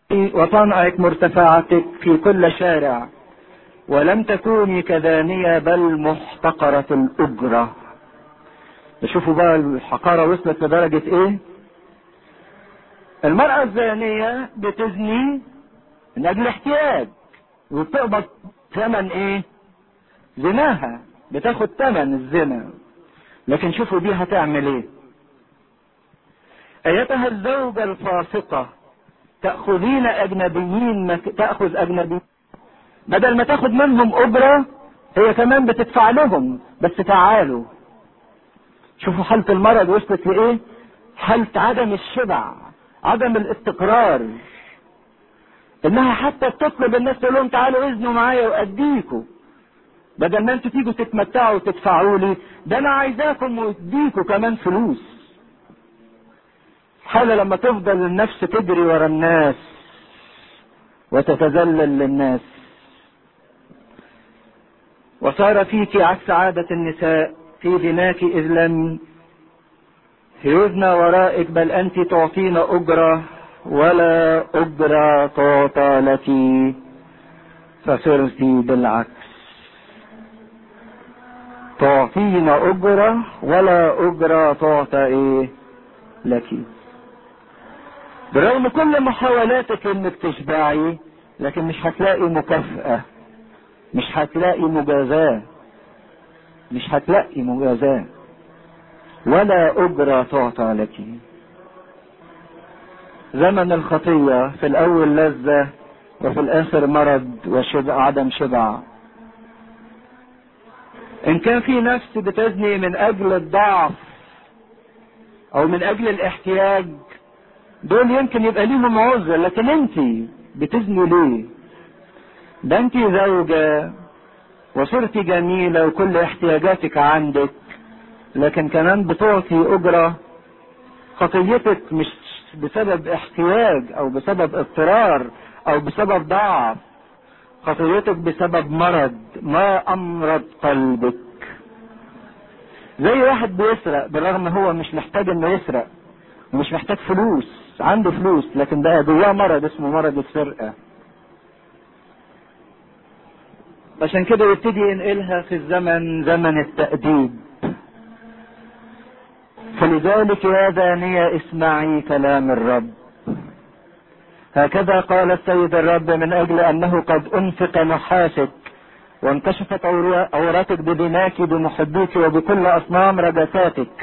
وطنعك مرتفعتك في كل شارع ولم تكوني كدانية بل محتقرة الأجرة شوفوا بقى الحقارة وصلت لدرجة ايه المرأة الزانية بتزني من اجل احتياج وبتقبض ثمن ايه زناها بتاخد ثمن الزنا لكن شوفوا دي هتعمل ايه ايتها الزوجة الفاسقة تأخذين اجنبيين مك... تأخذ اجنبيين بدل ما تاخد منهم اجرة هي كمان بتدفع لهم بس تعالوا شوفوا حالة المرض وصلت لايه حالة عدم الشبع عدم الاستقرار انها حتى بتطلب الناس تقول لهم تعالوا اذنوا معايا واديكوا بدل ما انتوا تيجوا تتمتعوا وتدفعوا لي ده انا عايزاكم واديكوا كمان فلوس حالة لما تفضل النفس تجري ورا الناس وتتذلل للناس وصار فيك عكس عادة النساء في غناك إذ لم يزنى ورائك بل أنت تعطين أجرة ولا أجرة تعطى لك فصرت بالعكس تعطين أجرة ولا أجرة تعطى إيه لك برغم كل محاولاتك انك تشبعي لكن مش هتلاقي مكافأة مش هتلاقي مجازاة مش هتلاقي مجازاة ولا أجرة تعطى لك زمن الخطية في الأول لذة وفي الآخر مرض وشبع عدم شبع إن كان في نفس بتزني من أجل الضعف أو من أجل الاحتياج دول يمكن يبقى ليهم عذر لكن أنت بتزني ليه؟ ده أنت زوجة وصرتي جميلة وكل احتياجاتك عندك لكن كمان بتعطي أجرة خطيتك مش بسبب احتياج أو بسبب اضطرار أو بسبب ضعف خطيتك بسبب مرض ما أمرض قلبك زي واحد بيسرق بالرغم هو مش محتاج انه يسرق مش محتاج فلوس عنده فلوس لكن ده جواه مرض اسمه مرض السرقة عشان كده يبتدي ينقلها في الزمن زمن التأديب فلذلك يا دانية اسمعي كلام الرب هكذا قال السيد الرب من أجل أنه قد أنفق نحاسك وانكشفت عوراتك بدماك بمحبيك وبكل أصنام رجساتك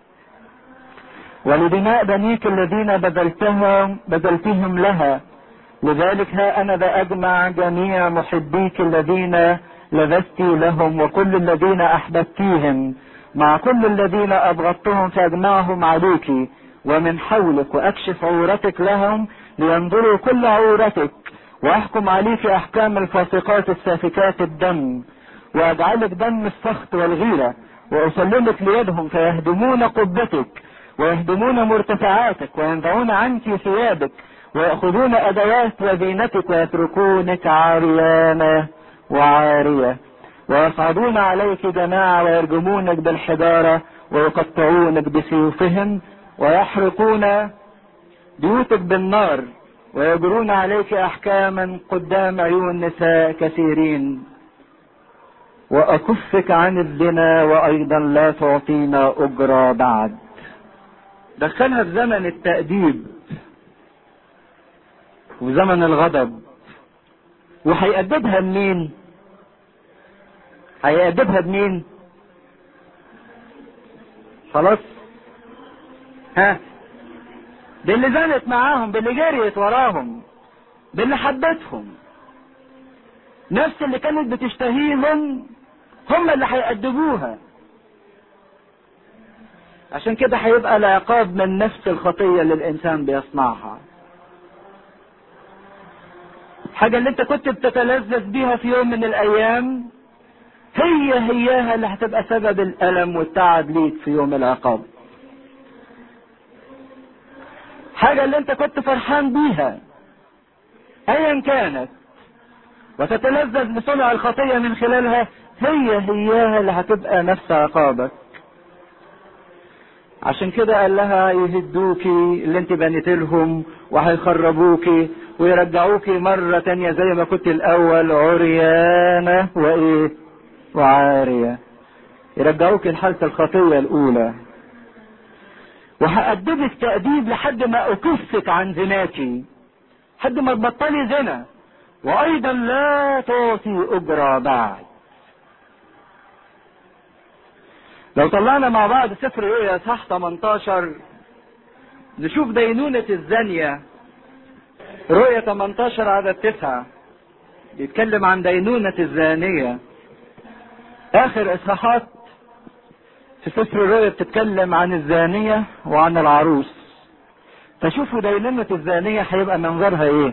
ولدماء بنيك الذين بذلتهم بذلتهم لها لذلك ها أنا بأجمع جميع محبيك الذين لبست لهم وكل الذين أحببتيهم مع كل الذين أبغضتهم فأجمعهم عليك ومن حولك وأكشف عورتك لهم لينظروا كل عورتك وأحكم عليك أحكام الفاسقات السافكات الدم وأجعلك دم السخط والغيرة وأسلمك ليدهم فيهدمون قبتك ويهدمون مرتفعاتك وينزعون عنك ثيابك ويأخذون أدوات وزينتك ويتركونك عاريانة وعارية ويصعدون عليك جماعة ويرجمونك بالحجارة ويقطعونك بسيوفهم ويحرقون بيوتك بالنار ويجرون عليك أحكاما قدام عيون نساء كثيرين وأكفك عن الزنا وأيضا لا تعطينا أجرة بعد دخلها في زمن التأديب وزمن الغضب وهيأدبها منين هيأدبها بمين خلاص ها باللي زنت معاهم باللي جريت وراهم باللي حبتهم نفس اللي كانت بتشتهيهم هم اللي هيأدبوها عشان كده هيبقى العقاب من نفس الخطية اللي الإنسان بيصنعها الحاجة اللي انت كنت بتتلذذ بيها في يوم من الأيام هي هياها اللي هتبقى سبب الألم والتعب ليك في يوم العقاب حاجة اللي انت كنت فرحان بيها ايا كانت وتتلذذ بصنع الخطية من خلالها هي هياها اللي هتبقى نفس عقابك عشان كده قال لها يهدوكي اللي انت بنيت لهم وهيخربوكي ويرجعوك مرة تانية زي ما كنت الأول عريانة وإيه وعارية يرجعوك لحالة الخطية الأولى وهأدبك تأديب لحد ما أكفك عن زناكي لحد ما تبطلي زنا وأيضا لا تعطي أجرة بعد لو طلعنا مع بعض سفر رؤيا صح 18 نشوف دينونة الزانية رؤية 18 عدد 9 بيتكلم عن دينونة الزانية آخر إصحاحات في سفر الرؤيا بتتكلم عن الزانية وعن العروس فشوفوا دينونة الزانية هيبقى منظرها إيه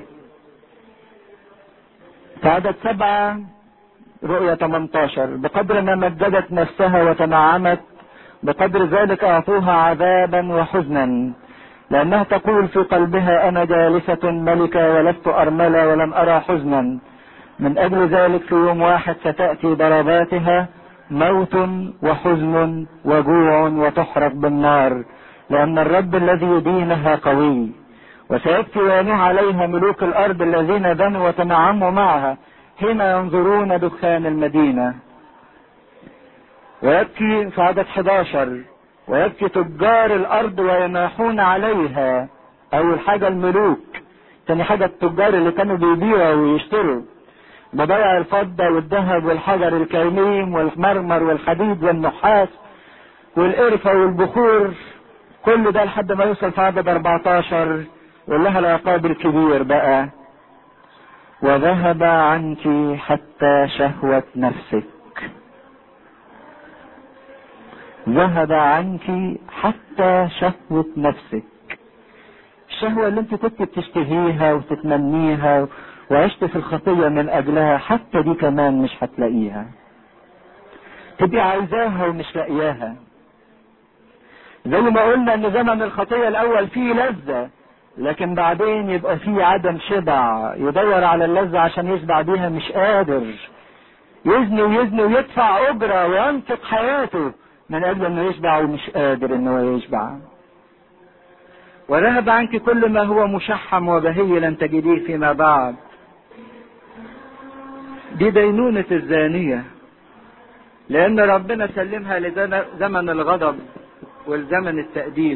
في عدد سبعة رؤية 18 بقدر ما مجدت نفسها وتنعمت بقدر ذلك أعطوها عذابا وحزنا لأنها تقول في قلبها أنا جالسة ملكة ولست أرملة ولم أرى حزنا من أجل ذلك في يوم واحد ستأتي ضرباتها موت وحزن وجوع وتحرق بالنار لأن الرب الذي يدينها قوي وسيبكي وينوح عليها ملوك الأرض الذين بنوا وتنعموا معها حين ينظرون دخان المدينة ويبكي في عدد 11 ويبكي تجار الارض ويناحون عليها اول حاجة الملوك تاني حاجة التجار اللي كانوا بيبيعوا ويشتروا بضيع الفضة والذهب والحجر الكريم والمرمر والحديد والنحاس والقرفة والبخور كل ده لحد ما يوصل في عدد 14 يقول لها العقاب الكبير بقى وذهب عنك حتى شهوة نفسك ذهب عنك حتى شهوة نفسك الشهوة اللي انت كنت بتشتهيها وتتمنيها وعشت في الخطية من اجلها حتى دي كمان مش هتلاقيها تبقي عايزاها ومش لاقياها زي ما قلنا ان زمن الخطية الاول فيه لذة لكن بعدين يبقى فيه عدم شبع يدور على اللذة عشان يشبع بيها مش قادر يزني ويزني ويدفع اجرة وينفق حياته من اجل انه يشبع ومش قادر انه يشبع وذهب عنك كل ما هو مشحم وبهي لن تجديه فيما بعد دي دينونة الزانية لأن ربنا سلمها لزمن الغضب والزمن التأديب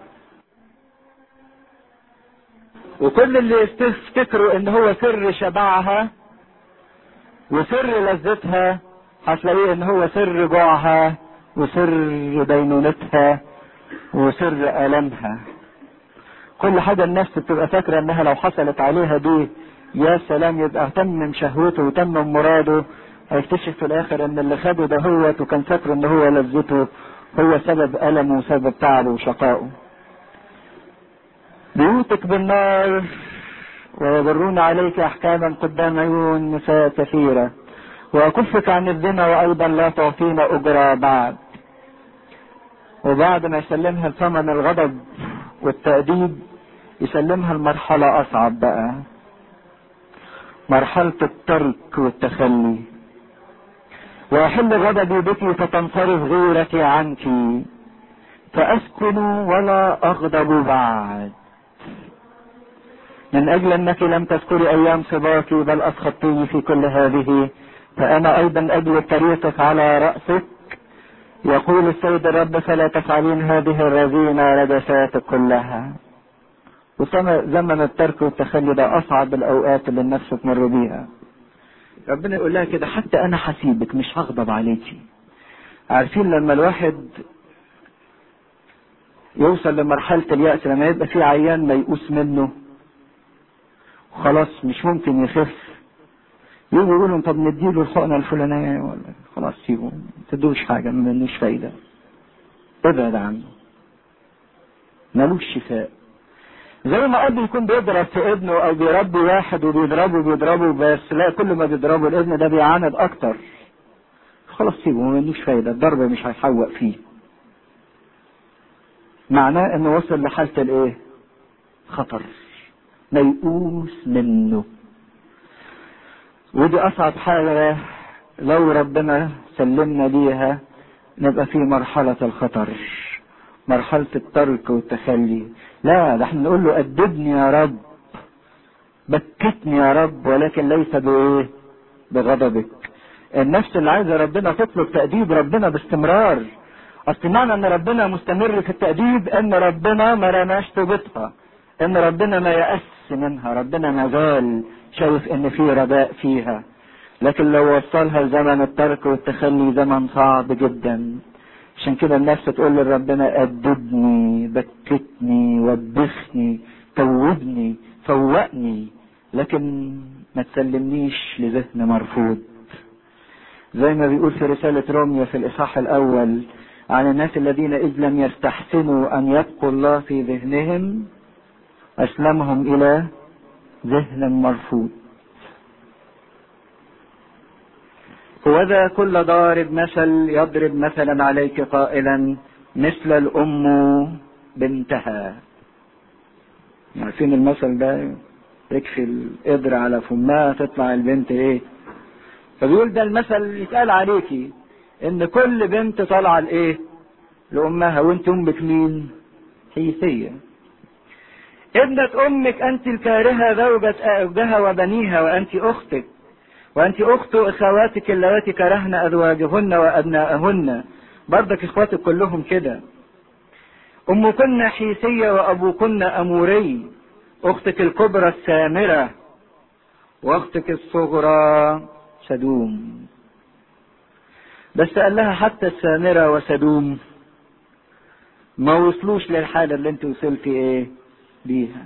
وكل اللي يفتكروا ان هو سر شبعها وسر لذتها هتلاقيه ان هو سر جوعها وسر دينونتها وسر ألمها كل حاجة الناس بتبقى فاكرة انها لو حصلت عليها دي يا سلام يبقى تمم شهوته وتمم مراده هيكتشف في الاخر ان اللي خده ده هو وكان فاكر ان هو لذته هو سبب ألمه وسبب تعبه وشقائه بيوتك بالنار ويضرون عليك احكاما قدام عيون نساء كثيرة واكفك عن الزنا وايضا لا تعطينا اجرى بعد وبعد ما يسلمها لثمن الغضب والتأديب يسلمها المرحلة اصعب بقى مرحلة الترك والتخلي ويحل غضبي بك فتنصرف غيرتي عنك فأسكن ولا أغضب بعد من أجل أنك لم تذكري أيام صباك بل أسخطتني في كل هذه فأنا أيضا أجل طريقك على رأسك يقول السيد الرب فلا تفعلين هذه الرذينة رجساتك كلها وزمن الترك والتخلي ده أصعب الأوقات اللي النفس تمر بيها ربنا يقول لها كده حتى أنا حسيبك مش هغضب عليكي عارفين لما الواحد يوصل لمرحلة اليأس لما يبقى في عيان ميؤوس منه خلاص مش ممكن يخف يجوا يقولوا طب نديله الحقنة الفلانية ولا خلاص سيبه ما تدوش حاجة ما منوش فايدة ابعد عنه ملوش شفاء زي ما اب يكون بيضرب في ابنه او بيربي واحد وبيضربه بيضربه بس لا كل ما بيضربه الابن ده بيعاند اكتر خلاص سيبه ما منوش فايدة الضرب مش هيحوق فيه معناه انه وصل لحالة الايه خطر ميؤوس منه ودي اصعب حاجة لو ربنا سلمنا ليها نبقى في مرحلة الخطر مرحلة الترك والتخلي لا ده احنا نقول له أدبني يا رب بكتني يا رب ولكن ليس بايه بغضبك النفس اللي عايزه ربنا تطلب تأديب ربنا باستمرار اصل معنى ان ربنا مستمر في التأديب ان ربنا ما رماش طوبتها ان ربنا ما يأس منها ربنا ما زال شايف ان في رجاء فيها لكن لو وصلها لزمن الترك والتخلي زمن صعب جدا عشان كده النفس تقول لربنا أدبني بكتني وبخني توبني فوقني لكن ما تسلمنيش لذهن مرفوض زي ما بيقول في رسالة روميا في الإصحاح الأول عن الناس الذين إذ لم يستحسنوا أن يبقوا الله في ذهنهم أسلمهم إلى ذهن مرفوض وذا كل ضارب مثل يضرب مثلا عليك قائلا مثل الأم بنتها عارفين المثل ده يكفي القدر على فمها تطلع البنت ايه فبيقول ده المثل يتقال عليكي ان كل بنت طالعه لايه لامها وانت امك مين حيثيه ابنة امك انت الكارهة زوجة زوجها وبنيها وانت اختك وانت اخت اخواتك اللواتي كرهن ازواجهن وابناءهن برضك اخواتك كلهم كده امكن حيثية وابوكن اموري اختك الكبرى السامرة واختك الصغرى سدوم بس قال لها حتى السامرة وسدوم ما وصلوش للحالة اللي انت وصلتي ايه بيها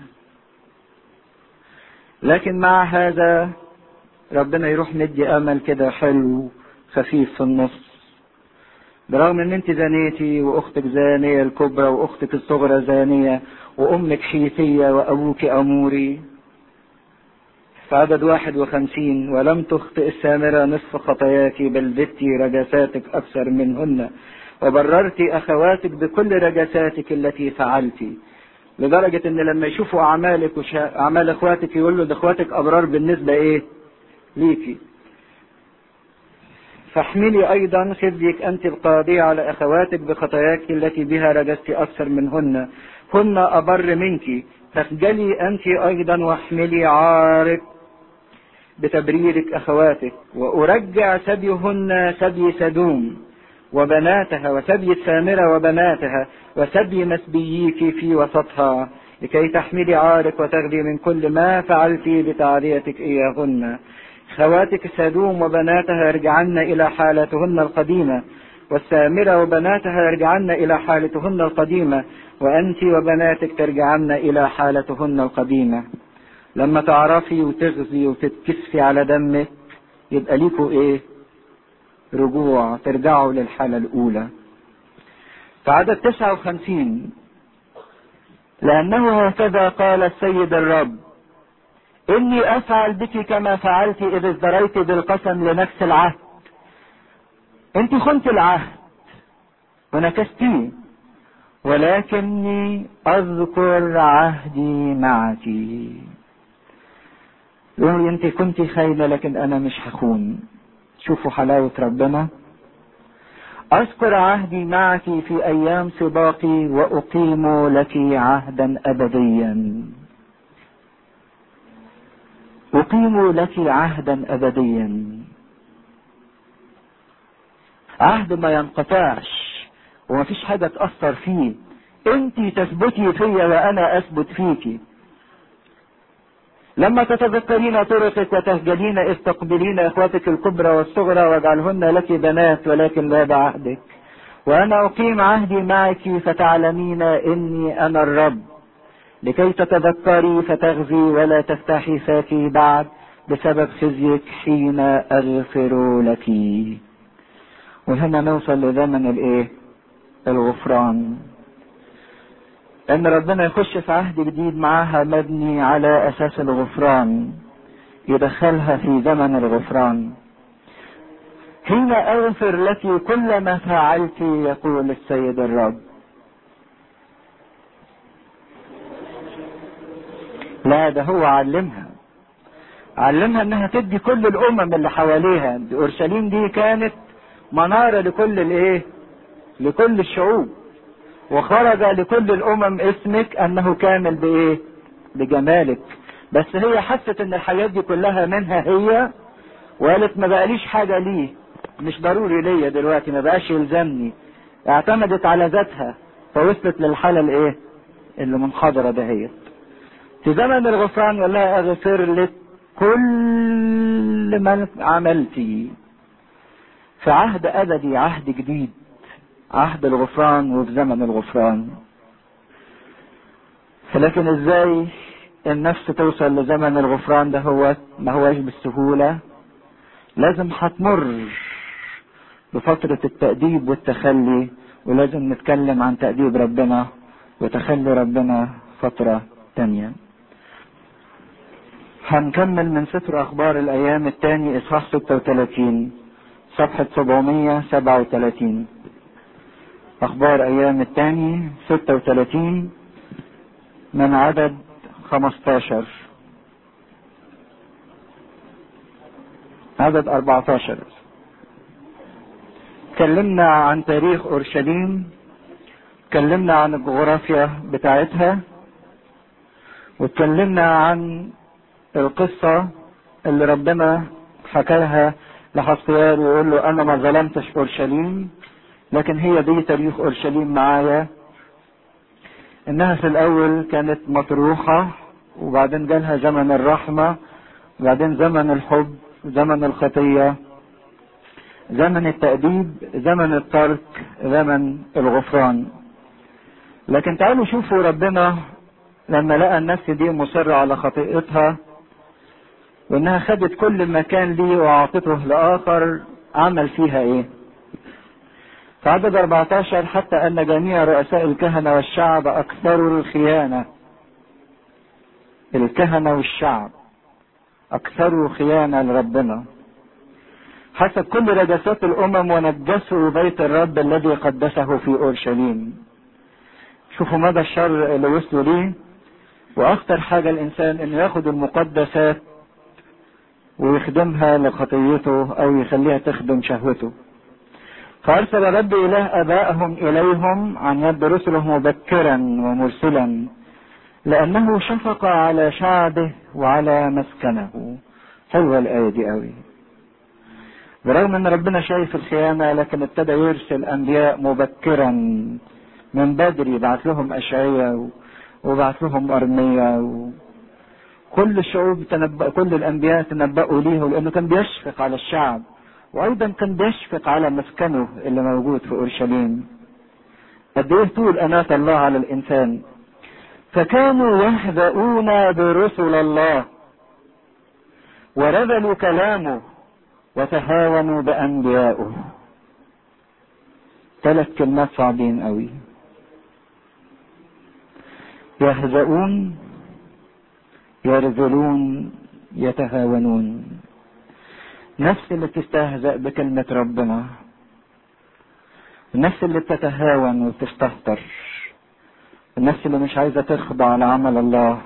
لكن مع هذا ربنا يروح مدي امل كده حلو خفيف في النص برغم ان انت زانيتي واختك زانية الكبرى واختك الصغرى زانية وامك حيثية وابوك اموري في عدد واحد وخمسين ولم تخطئ السامرة نصف خطاياك بل زدتي رجساتك اكثر منهن وبررت اخواتك بكل رجساتك التي فعلت لدرجة ان لما يشوفوا اعمالك وشا... اعمال اخواتك يقولوا ده اخواتك ابرار بالنسبة ايه ليكي فاحملي ايضا خزيك انت القاضية على اخواتك بخطاياك التي بها رجست اكثر منهن هن ابر منك فاخجلي انت ايضا واحملي عارك بتبريرك اخواتك وارجع سبيهن سبي سدوم وبناتها وسبي السامرة وبناتها وسبي مسبييك في وسطها لكي تحملي عارك وتغذي من كل ما فعلت بتعريتك إياهن خواتك سدوم وبناتها يرجعن إلى حالتهن القديمة والسامرة وبناتها يرجعن إلى حالتهن القديمة وأنت وبناتك ترجعن إلى حالتهن القديمة لما تعرفي وتغزي وتتكسفي على دمك يبقى ليكوا ايه رجوع ترجعوا للحالة الأولى في عدد 59 لأنه هكذا قال السيد الرب إني أفعل بك كما فعلت إذ ازدريت بالقسم لنفس العهد أنت خنت العهد ونكستيه ولكني أذكر عهدي معك يقول أنت كنت خاينة لكن أنا مش هخون شوفوا حلاوة ربنا أذكر عهدي معك في أيام سباقي وأقيم لك عهدا أبديا أقيم لك عهدا أبديا عهد ما ينقطعش وما فيش حاجة تأثر فيه انت تثبتي فيا وأنا أثبت فيكِ لما تتذكرين طرقك وتهجلين إذ تقبلين إخوتك الكبرى والصغرى واجعلهن لك بنات ولكن لا بعهدك وأنا أقيم عهدي معك فتعلمين إني أنا الرب لكي تتذكري فتغزي ولا تفتحي فاك بعد بسبب خزيك حين أغفر لك وهنا نوصل لزمن الإيه؟ الغفران ان ربنا يخش في عهد جديد معاها مبني على اساس الغفران يدخلها في زمن الغفران حين اغفر لك كل ما فعلت يقول السيد الرب لا ده هو علمها علمها انها تدي كل الامم اللي حواليها دي اورشليم دي كانت مناره لكل الايه لكل الشعوب وخرج لكل الامم اسمك انه كامل بايه بجمالك بس هي حست ان الحاجات دي كلها منها هي وقالت ما بقاليش حاجة ليه مش ضروري ليا دلوقتي ما بقاش يلزمني اعتمدت على ذاتها فوصلت للحالة الايه اللي منحدرة دهيت في زمن الغفران يقول لها اغفر لك كل ما عملتي في عهد ابدي عهد جديد عهد الغفران وفي زمن الغفران لكن ازاي النفس توصل لزمن الغفران ده هو ما هوش بالسهولة لازم هتمر بفترة التأديب والتخلي ولازم نتكلم عن تأديب ربنا وتخلي ربنا فترة تانية هنكمل من سفر أخبار الأيام الثاني إصحاح 36 صفحة 737 أخبار أيام الثاني 36 من عدد 15 عدد 14 تكلمنا عن تاريخ اورشليم تكلمنا عن الجغرافيا بتاعتها واتكلمنا عن القصة اللي ربنا حكاها لحصيار ويقول له انا ما ظلمتش اورشليم لكن هي دي تاريخ اورشليم معايا انها في الاول كانت مطروحة وبعدين جالها زمن الرحمة وبعدين زمن الحب زمن الخطية زمن التأديب زمن الترك زمن الغفران لكن تعالوا شوفوا ربنا لما لقى النفس دي مصرة على خطيئتها وانها خدت كل ما كان ليه واعطته لاخر عمل فيها ايه في عدد 14 حتى ان جميع رؤساء الكهنة والشعب اكثروا الخيانة الكهنة والشعب اكثروا خيانة لربنا حسب كل رجسات الامم ونجسوا بيت الرب الذي قدسه في اورشليم شوفوا مدى الشر اللي وصلوا ليه واخطر حاجة الانسان انه ياخد المقدسات ويخدمها لخطيته او يخليها تخدم شهوته فارسل رب اله ابائهم اليهم عن يد رسله مبكرا ومرسلا لانه شفق على شعبه وعلى مسكنه حلوه الايه دي قوي برغم ان ربنا شايف الخيانه لكن ابتدى يرسل انبياء مبكرا من بدري بعت لهم اشعياء وبعت لهم ارميا و... كل الشعوب تنبأ كل الانبياء تنبأوا ليه لانه كان بيشفق على الشعب وايضا كان بيشفق على مسكنه اللي موجود في اورشليم قد ايه طول اناة الله على الانسان فكانوا يهزؤون برسل الله ورذلوا كلامه وتهاونوا بانبيائه ثلاث كلمات صعبين قوي يهزؤون يرذلون يتهاونون نفس اللي بتستهزأ بكلمة ربنا النفس اللي بتتهاون وتستهتر النفس اللي مش عايزة تخضع لعمل الله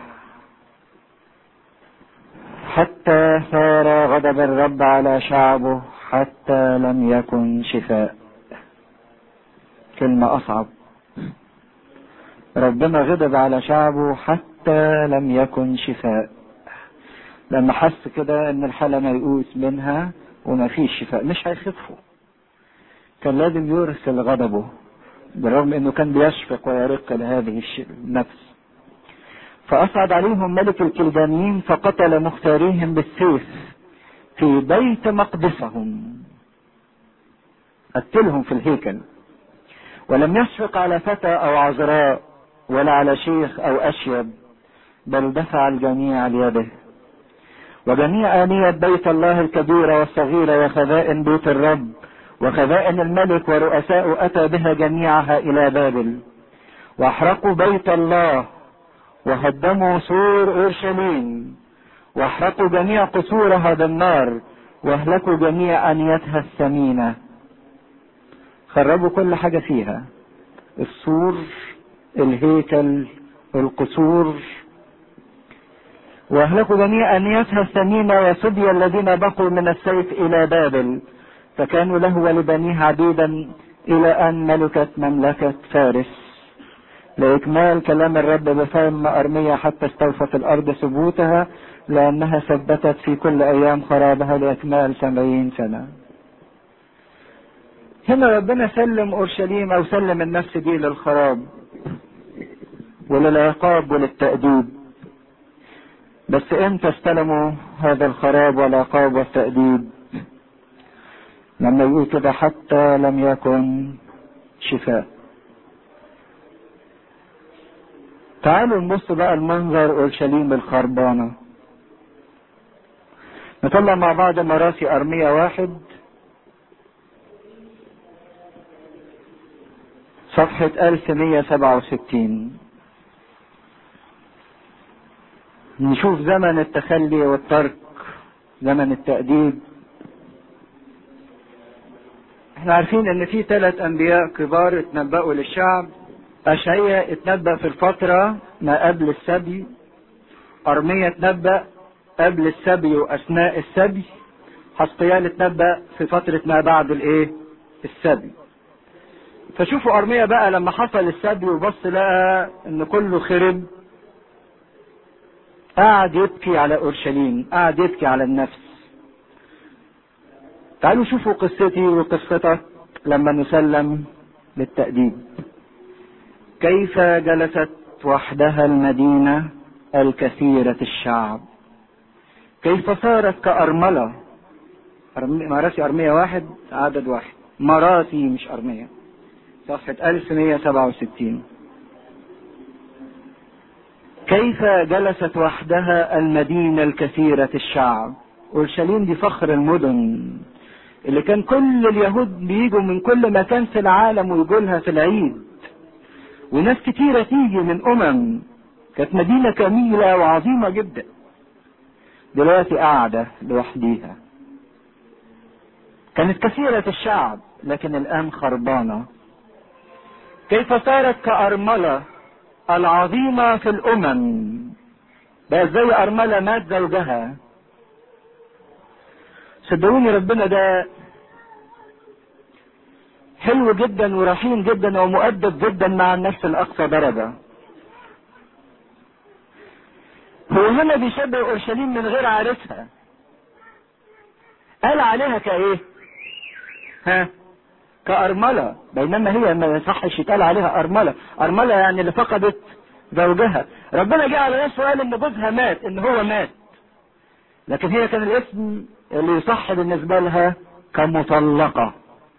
حتى صار غضب الرب على شعبه حتى لم يكن شفاء كلمة أصعب ربنا غضب على شعبه حتى لم يكن شفاء لما حس كده ان الحالة ميؤوس منها وما فيش شفاء مش هيخفوا كان لازم يرسل غضبه بالرغم انه كان بيشفق ويرق لهذه النفس فاصعد عليهم ملك الكلدانيين فقتل مختاريهم بالسيف في بيت مقدسهم قتلهم في الهيكل ولم يشفق على فتى او عذراء ولا على شيخ او اشيب بل دفع الجميع ليده وجميع آنية بيت الله الكبيرة والصغيرة وخزائن بيت الرب وخزائن الملك ورؤساء أتى بها جميعها إلى بابل وأحرقوا بيت الله وهدموا سور أورشليم وأحرقوا جميع قصورها بالنار واهلكوا جميع أنيتها الثمينة خربوا كل حاجة فيها السور الهيكل القصور واهلكوا جميع انيتها الثمينه وسبي الذين بقوا من السيف الى بابل فكانوا له ولبنيه عبيدا الى ان ملكت مملكه فارس لإكمال كلام الرب بفهم أرمية حتى استوفت الأرض ثبوتها لأنها ثبتت في كل أيام خرابها لإكمال سبعين سنة هنا ربنا سلم أورشليم أو سلم النفس دي للخراب وللعقاب وللتأديب بس امتى استلموا هذا الخراب والعقاب والتأديب لما يقول كده حتى لم يكن شفاء تعالوا نبص بقى المنظر اورشليم الخربانه نطلع مع بعض مراسي ارمية واحد صفحة 1167 نشوف زمن التخلي والترك زمن التأديب احنا عارفين ان في ثلاث انبياء كبار اتنبأوا للشعب اشعياء اتنبأ في الفترة ما قبل السبي ارمية اتنبأ قبل السبي واثناء السبي حسقيال اتنبأ في فترة ما بعد الايه السبي فشوفوا ارمية بقى لما حصل السبي وبص لقى ان كله خرب قعد يبكي على اورشليم قعد يبكي على النفس تعالوا شوفوا قصتي وقصتك لما نسلم للتأديب كيف جلست وحدها المدينة الكثيرة الشعب كيف صارت كأرملة مراسي أرمية واحد عدد واحد مراسي مش أرمية صفحة 1167 كيف جلست وحدها المدينة الكثيرة الشعب أورشليم دي فخر المدن اللي كان كل اليهود بيجوا من كل مكان في العالم ويجوا لها في العيد وناس كتيرة تيجي من أمم كانت مدينة جميلة وعظيمة جدا دلوقتي قاعدة لوحديها كانت كثيرة الشعب لكن الآن خربانة كيف صارت كأرملة العظيمة في الأمم بقى زي أرملة مات زوجها صدقوني ربنا ده حلو جدا ورحيم جدا ومؤدب جدا مع النفس الأقصى درجة هو هنا بيشبه أورشليم من غير عارفها قال عليها كإيه؟ ها؟ كأرملة بينما هي ما يصحش يتقال عليها أرملة أرملة يعني اللي فقدت زوجها ربنا جه على نفسه وقال إن جوزها مات إن هو مات لكن هي كان الاسم اللي يصح بالنسبة لها كمطلقة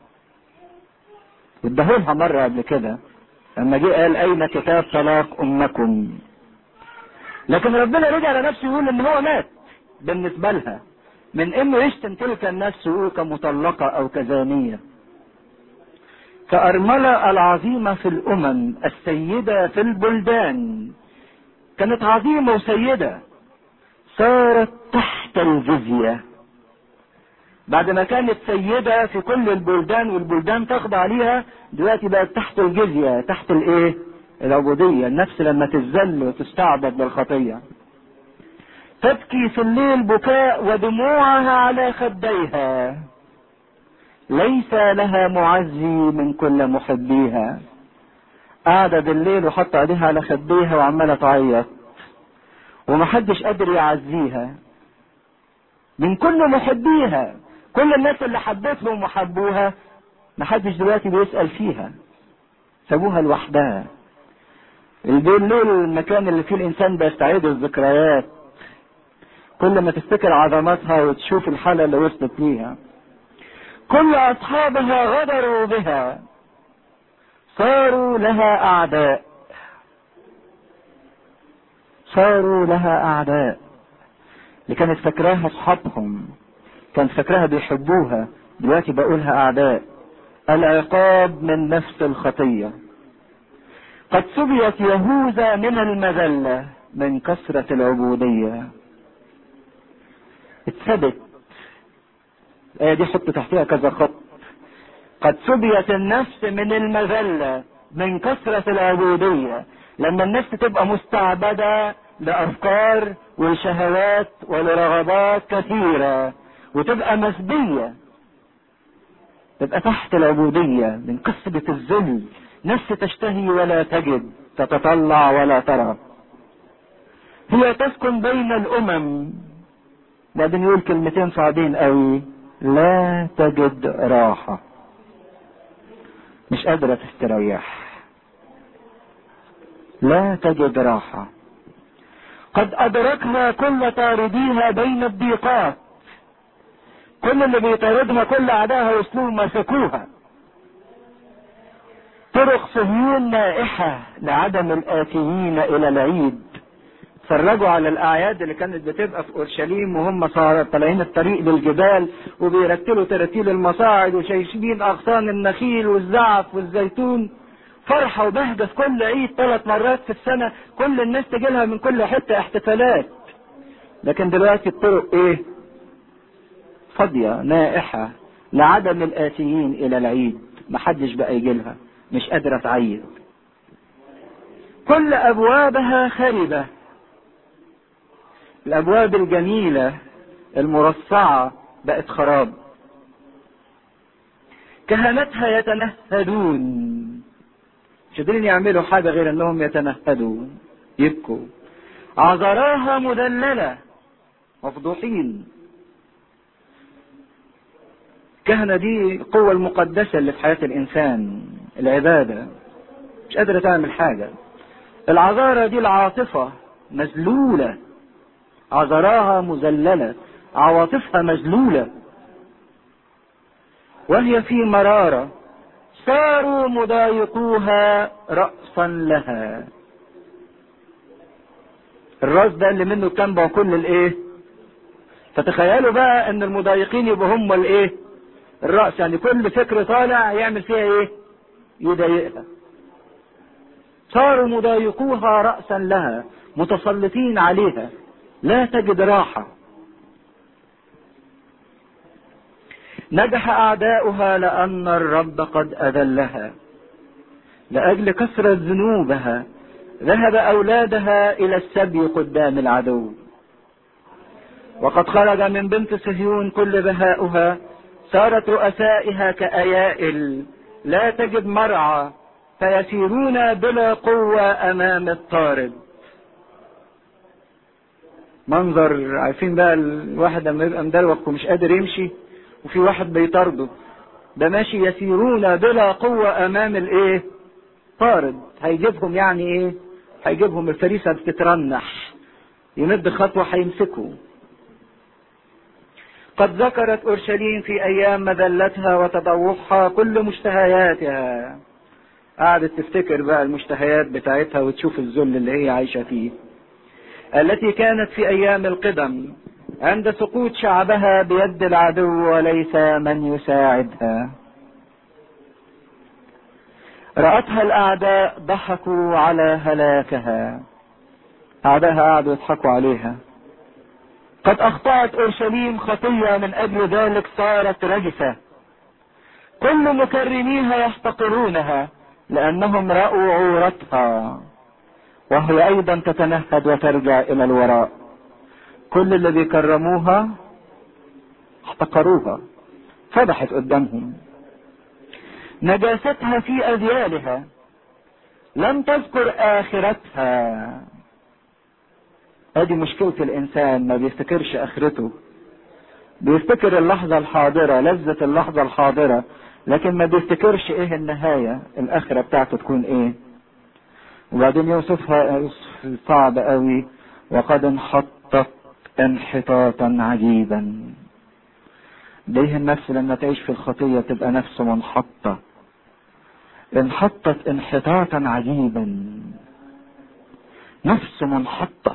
ادهولها مرة قبل كده لما جه قال أين كتاب طلاق أمكم لكن ربنا رجع على نفسه يقول إن هو مات بالنسبة لها من إنه يشتم تلك النفس ويقول كمطلقة أو كزانية كأرملة العظيمة في الأمم السيدة في البلدان كانت عظيمة وسيدة صارت تحت الجزية بعد ما كانت سيدة في كل البلدان والبلدان تخضع ليها دلوقتي بقت تحت الجزية تحت الايه العبودية النفس لما تذل وتستعبد للخطية تبكي في الليل بكاء ودموعها على خديها ليس لها معزي من كل محبيها قاعدة بالليل وحط ايديها على خديها وعمالة تعيط ومحدش قادر يعزيها من كل محبيها كل الناس اللي حبتهم وحبوها محدش دلوقتي بيسأل فيها سابوها لوحدها الليل المكان اللي فيه الانسان بيستعيد الذكريات كل ما تفتكر عظمتها وتشوف الحالة اللي وصلت ليها كل اصحابها غدروا بها صاروا لها اعداء صاروا لها اعداء اللي كانت فاكراها اصحابهم كانت فاكراها بيحبوها دلوقتي بقولها اعداء العقاب من نفس الخطيه قد سبيت يهوذا من المذله من كثره العبوديه اتثبت الايه دي حط تحتها كذا خط قد سبيت النفس من المذله من كثره العبوديه لما النفس تبقى مستعبده لافكار ولشهوات ولرغبات كثيره وتبقى مسبيه تبقى تحت العبوديه من قصه الذل نفس تشتهي ولا تجد تتطلع ولا ترى هي تسكن بين الامم بعدين يقول كلمتين صعبين قوي لا تجد راحة مش قادرة تستريح لا تجد راحة قد أدركها كل طارديها بين الضيقات كل اللي بيطاردها كل أعدائها وصلوا مسكوها طرق صهيون نائحة لعدم الآتيين إلى العيد اتفرجوا على الأعياد اللي كانت بتبقى في أورشليم وهم طالعين الطريق للجبال وبيرتلوا تراتيل المصاعد وشايفين أغصان النخيل والزعف والزيتون فرحة وبهجة في كل عيد ثلاث مرات في السنة كل الناس تجيلها من كل حتة احتفالات لكن دلوقتي الطرق ايه فاضية نائحة لعدم الآتيين إلى العيد محدش بقى يجيلها مش قادرة تعيد كل أبوابها خربة الأبواب الجميلة المرصعة بقت خراب كهنتها يتنهدون مش قادرين يعملوا حاجة غير انهم يتنهدوا يبكوا عذراها مدللة مفضوحين الكهنة دي القوة المقدسة اللي في حياة الإنسان العبادة مش قادرة تعمل حاجة العذارة دي العاطفة مذلولة عذراها مذللة عواطفها مذلولة وهي في مرارة صاروا مضايقوها رأسا لها الراس ده اللي منه تنبع كل الايه فتخيلوا بقى ان المضايقين يبقوا هم الايه الرأس يعني كل فكر طالع يعمل فيها ايه يضايقها صاروا مضايقوها رأسا لها متسلطين عليها لا تجد راحة نجح أعداؤها لأن الرب قد أذلها لأجل كثرة ذنوبها ذهب أولادها إلى السبي قدام العدو وقد خرج من بنت صهيون كل بهاؤها صارت رؤسائها كأيائل لا تجد مرعى فيسيرون بلا قوة أمام الطارد منظر عارفين بقى الواحد لما يبقى مدروخ ومش قادر يمشي وفي واحد بيطارده ده ماشي يسيرون بلا قوة أمام الإيه؟ طارد هيجيبهم يعني إيه؟ هيجيبهم الفريسة بتترنح يمد خطوة هيمسكوا قد ذكرت أورشليم في أيام مذلتها وتضوحها كل مشتهياتها قعدت تفتكر بقى المشتهيات بتاعتها وتشوف الذل اللي هي عايشة فيه التي كانت في أيام القدم عند سقوط شعبها بيد العدو وليس من يساعدها رأتها الأعداء ضحكوا على هلاكها أعداءها قعدوا يضحكوا عليها قد أخطأت أورشليم خطية من أجل ذلك صارت رجسة كل مكرميها يحتقرونها لأنهم رأوا عورتها وهي أيضا تتنهد وترجع إلى الوراء كل اللي بيكرموها احتقروها فضحت قدامهم نجاستها في أذيالها لم تذكر آخرتها ادي مشكلة الانسان ما بيفتكرش اخرته بيفتكر اللحظة الحاضرة لذة اللحظة الحاضرة لكن ما بيفتكرش ايه النهاية الاخرة بتاعته تكون ايه وبعدين يوصفها يوصف صعب قوي وقد انحطت انحطاطا عجيبا ليه النفس لما تعيش في الخطية تبقى نفس منحطة انحطت انحطاطا عجيبا نفس منحطه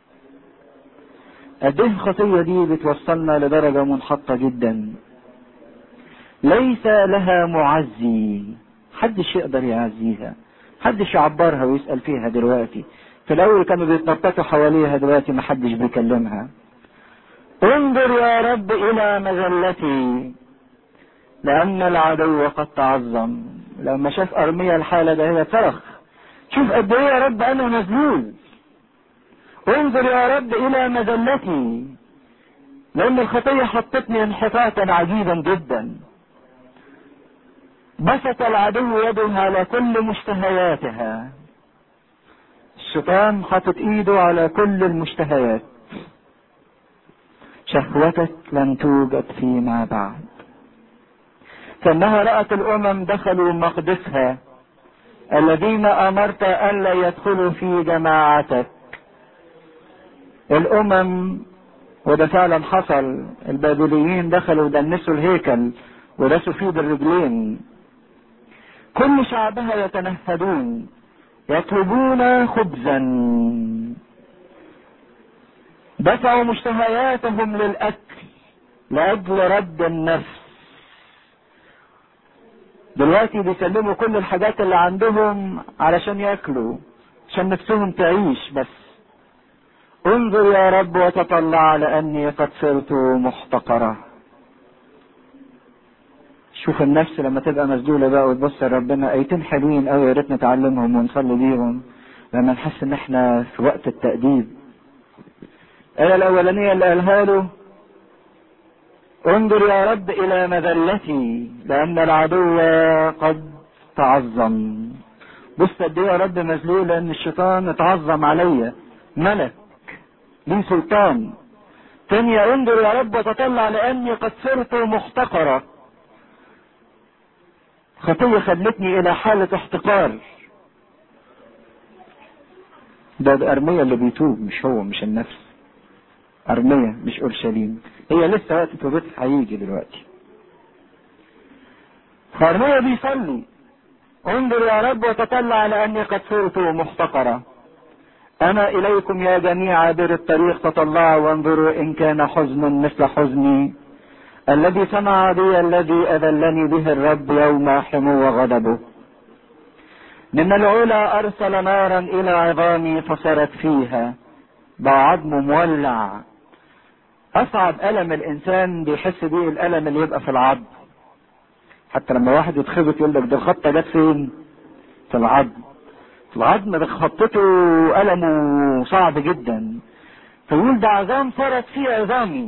قد ايه الخطية دي بتوصلنا لدرجة منحطة جدا ليس لها معزي محدش يقدر يعزيها محدش يعبرها ويسأل فيها دلوقتي في الأول كانوا بيتنططوا حواليها دلوقتي محدش بيكلمها انظر يا رب إلى مذلتي لأن العدو قد تعظم لما شاف أرميا الحالة ده هي صرخ شوف قد إيه يا رب أنا مذلول انظر يا رب الى مذلتي لان الخطية حطتني انحطاطا عجيبا جدا بسط العدو يده على كل مشتهياتها الشيطان حاطط ايده على كل المشتهيات شهوتك لن توجد فيما بعد كانها رأت الامم دخلوا مقدسها الذين امرت الا يدخلوا في جماعتك الامم وده فعلا حصل البابليين دخلوا دنسوا الهيكل ودسوا فيه بالرجلين كل شعبها يتنهدون يطلبون خبزا دفعوا مشتهياتهم للاكل لاجل رد النفس دلوقتي بيسلموا كل الحاجات اللي عندهم علشان ياكلوا عشان نفسهم تعيش بس انظر يا رب وتطلع لاني قد صرت محتقره شوف النفس لما تبقى مسجولة بقى وتبص لربنا ايتين حلوين قوي يا ريت نتعلمهم ونصلي بيهم لما نحس ان احنا في وقت التأديب الآية الأولانية اللي قالها له انظر يا رب إلى مذلتي لأن العدو قد تعظم بص قد إيه يا رب مذلول لأن الشيطان اتعظم عليا ملك ليه سلطان تانية انظر يا رب وتطلع لأني قد صرت محتقرة خطية خلتني إلى حالة احتقار ده, ده أرمية اللي بيتوب مش هو مش النفس أرمية مش أورشليم هي لسه وقت توبتها هيجي دلوقتي فأرمية بيصلي انظر يا رب وتطلع لأني قد صرت محتقرة أنا إليكم يا جميع عابر الطريق تطلعوا وانظروا إن كان حزن مثل حزني الذي صنع بي الذي أذلني به الرب يوم حمو غضبه من العلا أرسل نارا إلى عظامي فصارت فيها بقى عظم مولع أصعب ألم الإنسان بيحس بيه الألم اللي يبقى في العظم حتى لما واحد يتخبط يقول لك ده الخبطة جت فين؟ في العظم في العظم ده خبطته ألمه صعب جدا فيقول ده عظام صارت فيه عظامي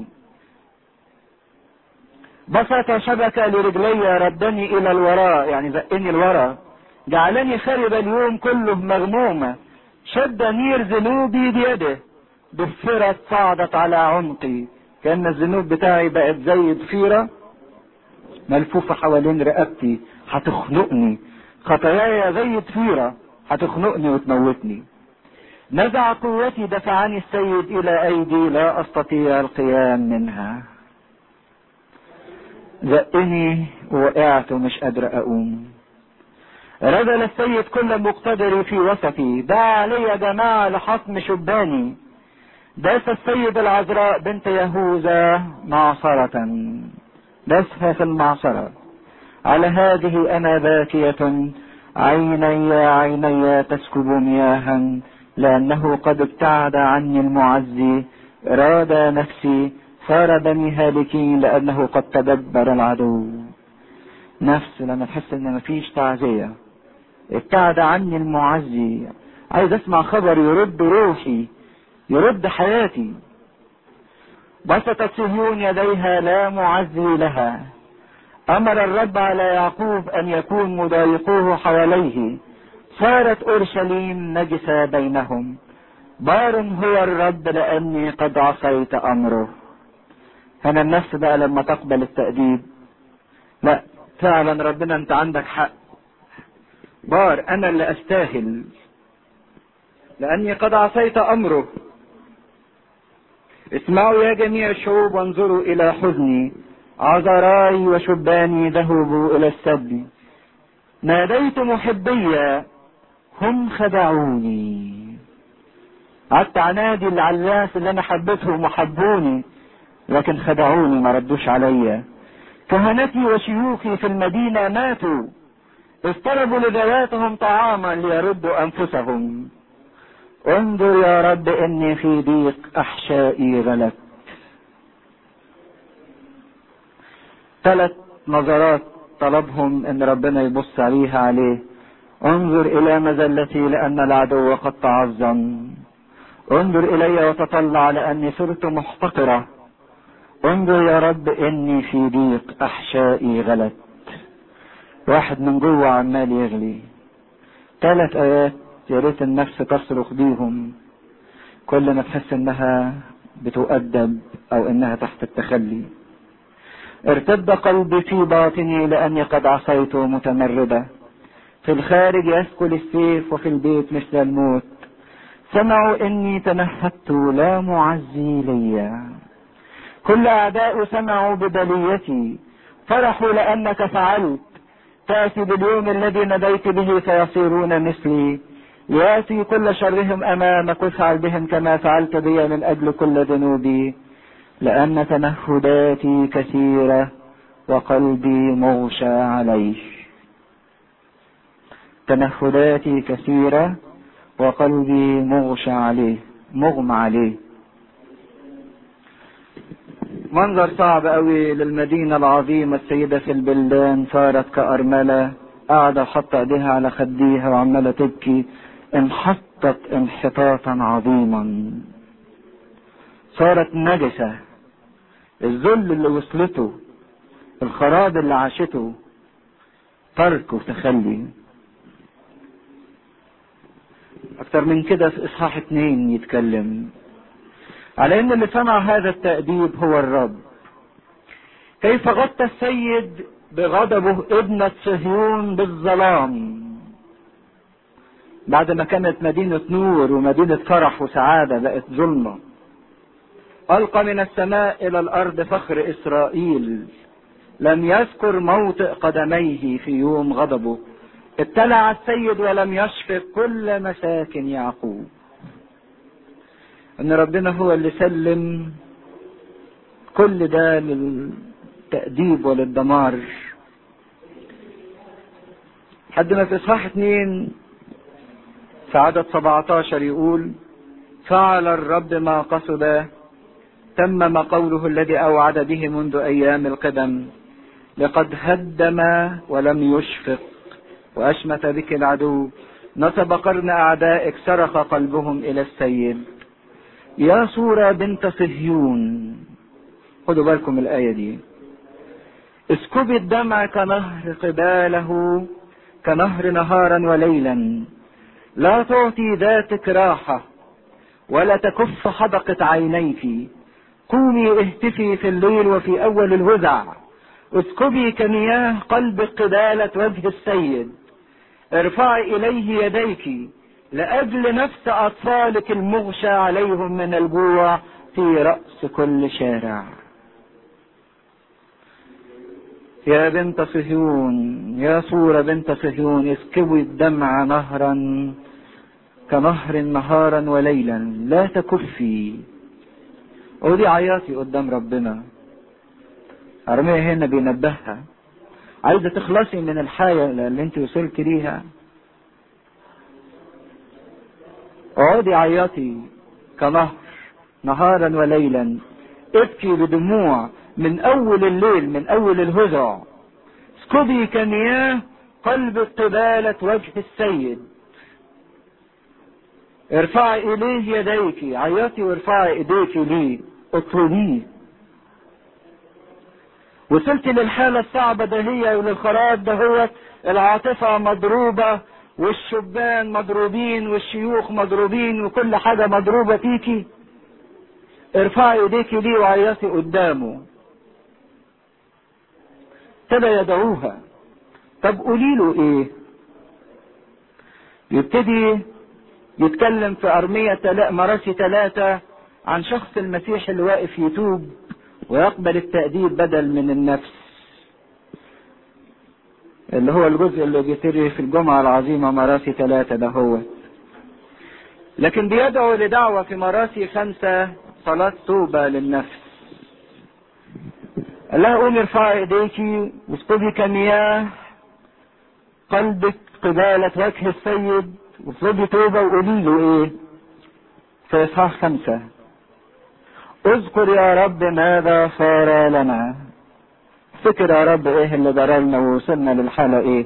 بسط شبكة لرجلي ردني إلى الوراء يعني زقني الوراء جعلني خرب اليوم كله مغمومة شد نير ذنوبي بيده ضفرت صعدت على عنقي كأن الذنوب بتاعي بقت زي ضفيرة ملفوفة حوالين رقبتي هتخنقني خطاياي زي ضفيرة هتخنقني وتموتني نزع قوتي دفعني السيد إلى أيدي لا أستطيع القيام منها زقني ووقعت ومش قادر أقوم رذل السيد كل مقتدر في وسطي دعا علي جماعة لحطم شباني داس السيد العذراء بنت يهوذا معصرة داسها في المعصرة على هذه أنا باكية عيني عيني تسكب مياها لأنه قد ابتعد عني المعزي راد نفسي صار دمي هالكين لأنه قد تدبر العدو نفس لما تحس ان مفيش تعزية ابتعد عني المعزي عايز اسمع خبر يرد روحي يرد حياتي بسطت صهيون يديها لا معزي لها امر الرب على يعقوب ان يكون مضايقوه حواليه صارت اورشليم نجسة بينهم بار هو الرب لاني قد عصيت امره هنا النفس بقى لما تقبل التأديب لا فعلا ربنا انت عندك حق بار انا اللي استاهل لاني قد عصيت امره اسمعوا يا جميع الشعوب وانظروا الى حزني عذراي وشباني ذهبوا الى السبي ناديت محبيا هم خدعوني قعدت عنادي العلاس اللي انا حبيتهم وحبوني لكن خدعوني ما ردوش عليا كهنتي وشيوخي في المدينة ماتوا اضطربوا لذواتهم طعاما ليردوا انفسهم انظر يا رب اني في ضيق احشائي غلت ثلاث نظرات طلبهم ان ربنا يبص عليها عليه انظر الى مذلتي لان العدو قد تعظم انظر الي وتطلع لاني صرت محتقره انظر يا رب اني في ضيق احشائي غلت واحد من جوه عمال يغلي ثلاث ايات يا ريت النفس تصرخ بيهم كل ما تحس انها بتؤدب او انها تحت التخلي ارتد قلبي في باطني لاني قد عصيت متمردا في الخارج يسكل السيف وفي البيت مثل الموت سمعوا اني تنهدت لا معزي لي كل اعداء سمعوا بدليتي فرحوا لانك فعلت تاتي باليوم الذي نديت به فيصيرون مثلي ياتي كل شرهم امامك وافعل بهم كما فعلت بي من اجل كل ذنوبي لان تنهداتي كثيره وقلبي مغشى عليه تنهداتي كثيره وقلبي مغشى عليه مغمى عليه منظر صعب قوي للمدينة العظيمة السيدة في البلدان صارت كأرملة قاعدة حاطة ايديها على خديها وعمالة تبكي انحطت انحطاطا عظيما صارت نجسة الذل اللي وصلته الخراب اللي عاشته ترك وتخلي اكتر من كده في اصحاح اتنين يتكلم على ان اللي صنع هذا التأديب هو الرب كيف غطى السيد بغضبه ابنة صهيون بالظلام بعد ما كانت مدينة نور ومدينة فرح وسعادة بقت ظلمة ألقى من السماء إلى الأرض فخر إسرائيل لم يذكر موطئ قدميه في يوم غضبه ابتلع السيد ولم يشفق كل مساكن يعقوب ان ربنا هو اللي سلم كل ده للتأديب وللدمار حد ما في اصحاح اتنين في عدد 17 يقول فعل الرب ما قصد تمم قوله الذي اوعد به منذ ايام القدم لقد هدم ولم يشفق واشمت بك العدو نصب قرن اعدائك صرخ قلبهم الى السيد يا صورة بنت صهيون خدوا بالكم الآية دي اسكبي الدمع كنهر قباله كنهر نهارا وليلا لا تعطي ذاتك راحة ولا تكف حدقة عينيك قومي اهتفي في الليل وفي أول الهزع اسكبي كمياه قلبك قبالة وجه السيد ارفعي إليه يديك لأجل نفس أطفالك المغشى عليهم من الجوع في رأس كل شارع يا بنت صهيون يا صورة بنت صهيون اسكبي الدمع نهرا كنهر نهارا وليلا لا تكفي ودي عياطي قدام ربنا أرمية هنا بينبهها عايزة تخلصي من الحالة اللي انت وصلت ليها اقعدي عيطي كنهر نهارا وليلا ابكي بدموع من اول الليل من اول الهزع اسكبي كمياه قلب قبالة وجه السيد ارفعي اليه يديك عيطي وارفعي ايديك ليه اطلبيه وصلت للحالة الصعبة ده هي وللخراب ده هو العاطفة مضروبة والشبان مضروبين والشيوخ مضروبين وكل حاجة مضروبة فيكي ارفعي ايديكي ليه وعيطي قدامه ابتدى يدعوها طب قولي له ايه يبتدي يتكلم في أرمية تلا... مراسي ثلاثة عن شخص المسيح اللي واقف يتوب ويقبل التأديب بدل من النفس اللي هو الجزء اللي بيتري في الجمعة العظيمة مراسي ثلاثة ده هو لكن بيدعو لدعوة في مراسي خمسة صلاة توبة للنفس قال لها قومي ارفعي ايديكي واسكبي كمياه قلبك قبالة وجه السيد واطلبي توبة وقولي له ايه في اصحاح خمسة اذكر يا رب ماذا صار لنا افتكر يا رب ايه اللي جرى لنا ووصلنا للحالة ايه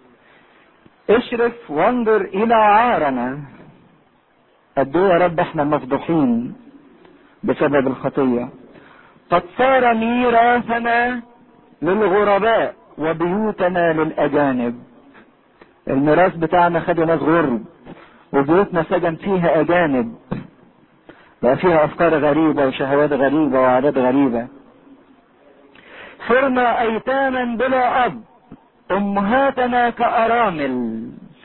اشرف وانظر الى عارنا قد ايه يا رب احنا مفضوحين بسبب الخطية قد صار ميراثنا للغرباء وبيوتنا للأجانب الميراث بتاعنا خدوا ناس غرب وبيوتنا سجن فيها اجانب بقى فيها افكار غريبة وشهوات غريبة وعادات غريبة صرنا ايتاما بلا اب امهاتنا كارامل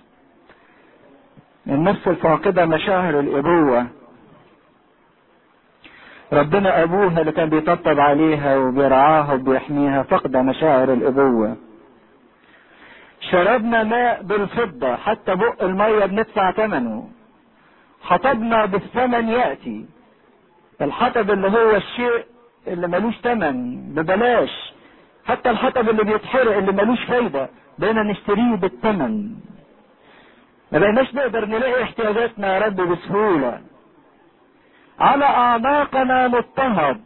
النفس الفاقدة مشاعر الابوة ربنا ابوها اللي كان بيطبطب عليها وبيرعاها وبيحميها فقد مشاعر الابوة شربنا ماء بالفضة حتى بق المية بندفع ثمنه حطبنا بالثمن يأتي الحطب اللي هو الشيء اللي ملوش ثمن ببلاش حتى الحطب اللي بيتحرق اللي ملوش فايدة بقينا نشتريه بالثمن ما بقيناش نقدر نلاقي احتياجاتنا يا رب بسهولة على اعناقنا نضطهد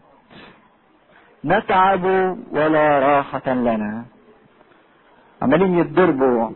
نتعب ولا راحة لنا عمالين يتضربوا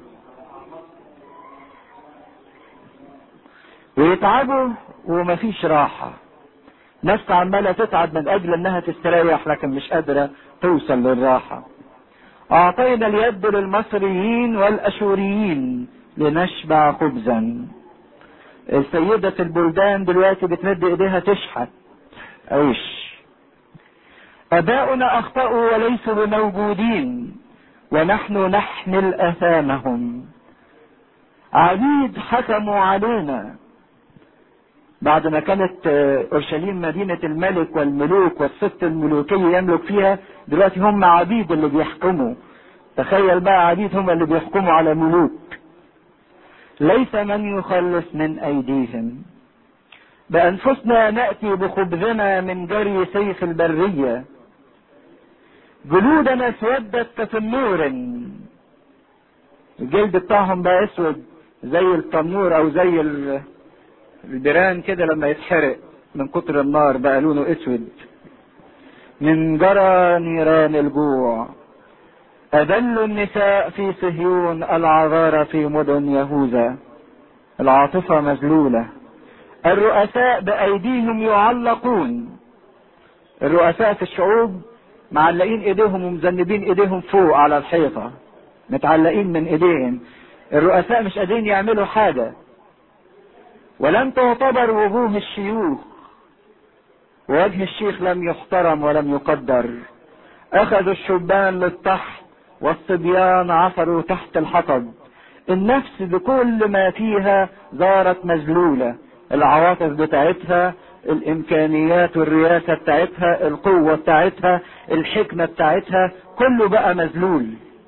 ويتعبوا ومفيش راحة ناس عمالة تتعب من أجل إنها تستريح لكن مش قادرة توصل للراحة. أعطينا اليد للمصريين والأشوريين لنشبع خبزا. السيدة البلدان دلوقتي بتمد إيديها تشحت عيش. آباؤنا أخطأوا وليسوا بموجودين ونحن نحمل آثامهم. عبيد حكموا علينا بعد ما كانت اورشليم مدينه الملك والملوك والست الملوكيه يملك فيها دلوقتي هم عبيد اللي بيحكموا تخيل بقى عبيد هم اللي بيحكموا على ملوك ليس من يخلص من ايديهم بانفسنا ناتي بخبزنا من جري سيف البريه جلودنا اسودت كتنور الجلد بتاعهم بقى اسود زي التنور او زي البيران كده لما يتحرق من كتر النار بقى لونه اسود من جرى نيران الجوع أذل النساء في صهيون العذارى في مدن يهوذا العاطفة مذلولة الرؤساء بأيديهم يعلقون الرؤساء في الشعوب معلقين ايديهم ومذنبين ايديهم فوق على الحيطة متعلقين من ايديهم الرؤساء مش قادرين يعملوا حاجة ولم تعتبر وجوه الشيوخ ووجه الشيخ لم يحترم ولم يقدر اخذوا الشبان للطحن والصبيان عثروا تحت الحطب النفس بكل ما فيها صارت مذلولة العواطف بتاعتها الامكانيات والرياسة بتاعتها القوة بتاعتها الحكمة بتاعتها كله بقى مذلول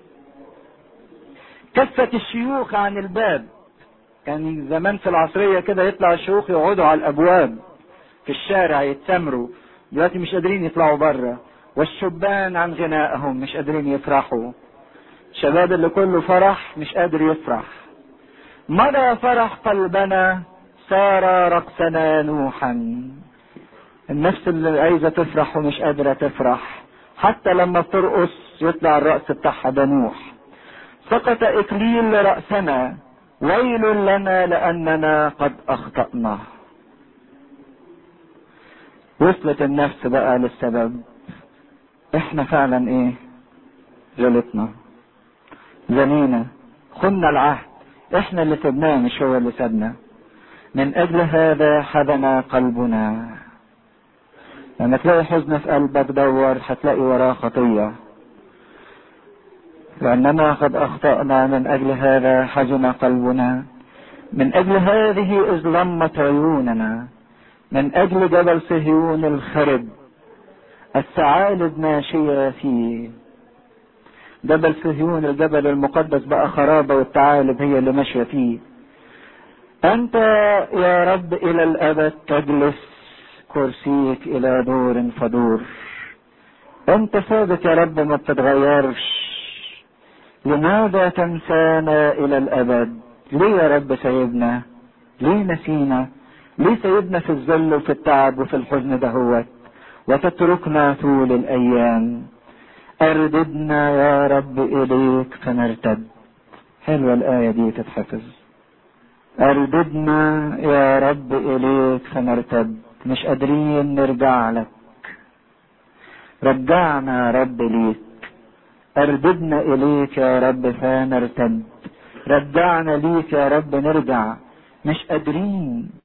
كفت الشيوخ عن الباب كان زمان في العصرية كده يطلع الشيوخ يقعدوا على الأبواب في الشارع يتسمروا دلوقتي مش قادرين يطلعوا بره والشبان عن غنائهم مش قادرين يفرحوا الشباب اللي كله فرح مش قادر يفرح مضى فرح قلبنا صار رقصنا نوحا النفس اللي عايزة تفرح ومش قادرة تفرح حتى لما بترقص يطلع الرأس بتاعها ده نوح سقط إكليل رأسنا ويل لنا لأننا قد أخطأنا وصلت النفس بقى للسبب احنا فعلا ايه غلطنا زنينا خنا العهد احنا اللي سبناه مش هو اللي سبنا من اجل هذا حزن قلبنا لما تلاقي حزن في قلبك دور هتلاقي وراه خطيه لأننا قد أخطأنا من أجل هذا حزن قلبنا من أجل هذه اظلمت عيوننا من أجل جبل صهيون الخرب الثعالب ماشية فيه جبل صهيون الجبل المقدس بقى خرابة والثعالب هي اللي ماشية فيه أنت يا رب إلى الأبد تجلس كرسيك إلى دور فدور أنت ثابت يا رب ما بتتغيرش لماذا تنسانا الى الابد ليه يا رب سايبنا ليه نسينا ليه سايبنا في الذل وفي التعب وفي الحزن دهوت وتتركنا طول الايام ارددنا يا رب اليك فنرتد حلوة الآية دي تتحفظ أرددنا يا رب إليك فنرتد مش قادرين نرجع لك رجعنا يا رب ليك ارددنا اليك يا رب فنرتد رجعنا ليك يا رب نرجع مش قادرين